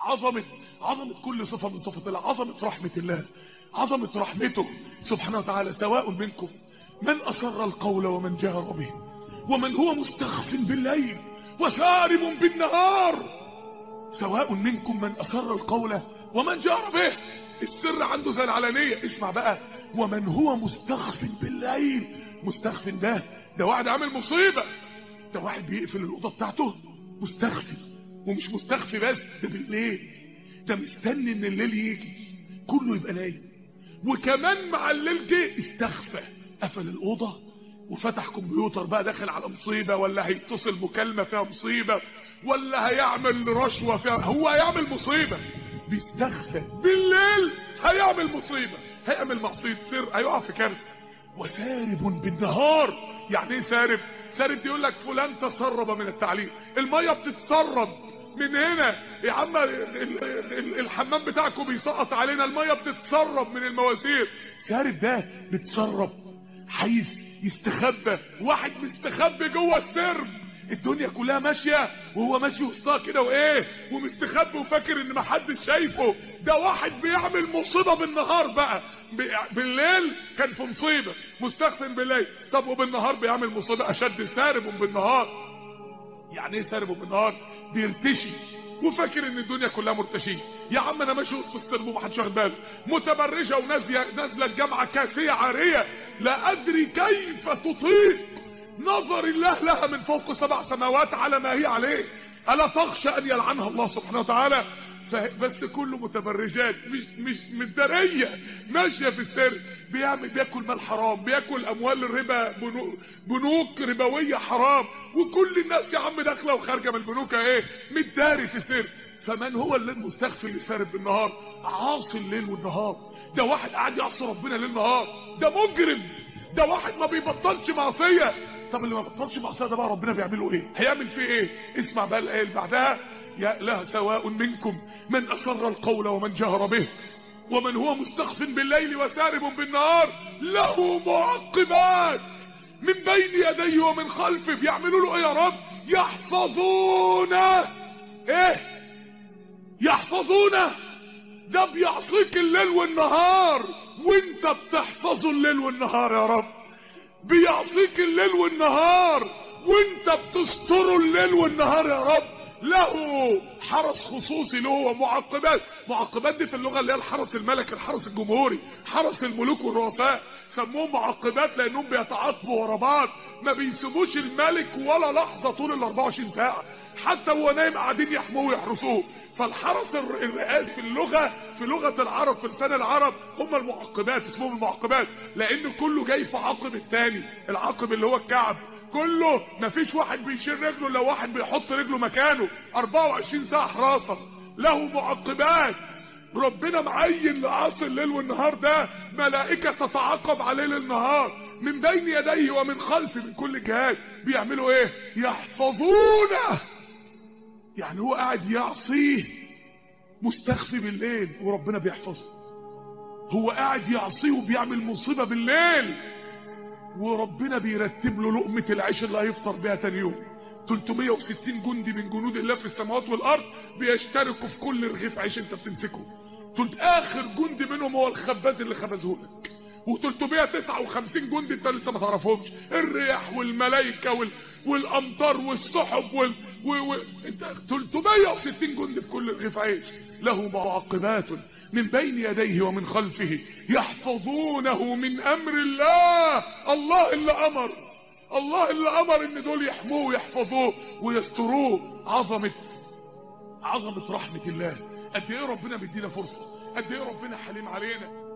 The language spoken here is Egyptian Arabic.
عظمة عظمة كل صفة من صفات الله عظمة رحمة الله عظمة رحمته سبحانه وتعالى سواء منكم من أسر القول ومن جهر به ومن هو مستخف بالليل وسارب بالنهار سواء منكم من أسر القول ومن جهر به السر عنده زي العلانية اسمع بقى ومن هو مستخف بالليل مستخف ده ده واحد عامل مصيبة ده واحد بيقفل الأوضة بتاعته مستخفي ومش مستخفي بس ده بالليل ده مستني ان الليل يجي كله يبقى نايم وكمان مع الليل جه استخفى قفل الأوضة وفتح كمبيوتر بقى داخل على مصيبة ولا هيتصل مكالمة فيها مصيبة ولا هيعمل رشوة فيها هو هيعمل مصيبة بيستخفى بالليل هيعمل مصيبة هيعمل معصية سر هيقع في كارثة وسارب بالنهار يعني ايه سارب سارب يقول لك فلان تسرب من التعليم المية بتتسرب من هنا يا عم الحمام بتاعكم بيسقط علينا المية بتتسرب من المواسير سارب ده بتسرب حيث يستخبى واحد مستخبي جوه السرب الدنيا كلها ماشيه وهو ماشي وسطها كده وايه ومستخبي وفاكر ان محدش شايفه ده واحد بيعمل مصيبه بالنهار بقى بالليل كان في مصيبه مستخدم بالليل طب وبالنهار بيعمل مصيبه اشد سارب بالنهار يعني ايه سارب بالنهار بيرتشي وفاكر ان الدنيا كلها مرتشيه يا عم انا ماشي وسط السرب ومحدش واخد باله متبرجه ونازله نازله الجامعه كاسيه عاريه لا ادري كيف تطيق نظر الله لها من فوق سبع سماوات على ما هي عليه الا تخشى ان يلعنها الله سبحانه وتعالى بس كله متبرجات مش مش متداريه ماشيه في السر بيعمل بياكل مال حرام بياكل اموال الربا بنوك, بنوك ربويه حرام وكل الناس يا عم داخله وخارجه من البنوك ايه متداري في سر فمن هو اللي المستخفي اللي سارب بالنهار عاصي الليل والنهار ده واحد قاعد يعصي ربنا ليل نهار ده مجرم ده واحد ما بيبطلش معصيه طب اللي ما بطلش معصيه ده بقى ربنا بيعمله ايه هيعمل فيه ايه اسمع بقى الايه اللي بعدها يا لا سواء منكم من أسر القول ومن جهر به ومن هو مستخف بالليل وسارب بالنهار له معقبات من بين يديه ومن خلفه بيعملوا له ايه يا رب يحفظونه ايه يحفظونه ده بيعصيك الليل والنهار وانت بتحفظه الليل والنهار يا رب بيعصيك الليل والنهار وانت بتستره الليل والنهار يا رب له حرس خصوصي له ومعقبات معقبات دي في اللغة اللي هي الحرس الملكي الحرس الجمهوري حرس الملوك والرؤساء سموهم معقبات لانهم بيتعاقبوا ورا بعض ما بيسيبوش الملك ولا لحظة طول ال 24 ساعة حتى هو نايم قاعدين يحموه ويحرسوه فالحرس الرئاسي في اللغة في لغة العرب في لسان العرب هم المعقبات اسمهم المعقبات لان كله جاي في عقب التاني العقب اللي هو الكعب كله مفيش واحد بيشيل رجله لو واحد بيحط رجله مكانه 24 ساعة حراسة له معقبات ربنا معين لعاصي الليل والنهار ده ملائكة تتعاقب عليه للنهار من بين يديه ومن خلفه من كل جهات بيعملوا ايه يحفظونه يعني هو قاعد يعصيه مستخفي بالليل وربنا بيحفظه هو قاعد يعصيه وبيعمل مصيبة بالليل وربنا بيرتب له لقمة العيش اللي هيفطر بيها تاني يوم 360 جندي من جنود الله في السماوات والارض بيشتركوا في كل رغيف عيش انت بتمسكه قلت اخر جندي منهم هو الخباز اللي خبزه لك و359 جندي انت لسه ما تعرفهمش الرياح والملائكه وال... والامطار والسحب وال و... و... انت 360 جندي في كل رغيف عيش له معقبات من بين يديه ومن خلفه يحفظونه من امر الله الله اللي امر الله اللي امر ان دول يحموه ويحفظوه ويستروه عظمه عظمه رحمه الله قد ايه ربنا بيدينا فرصه قد ايه ربنا حليم علينا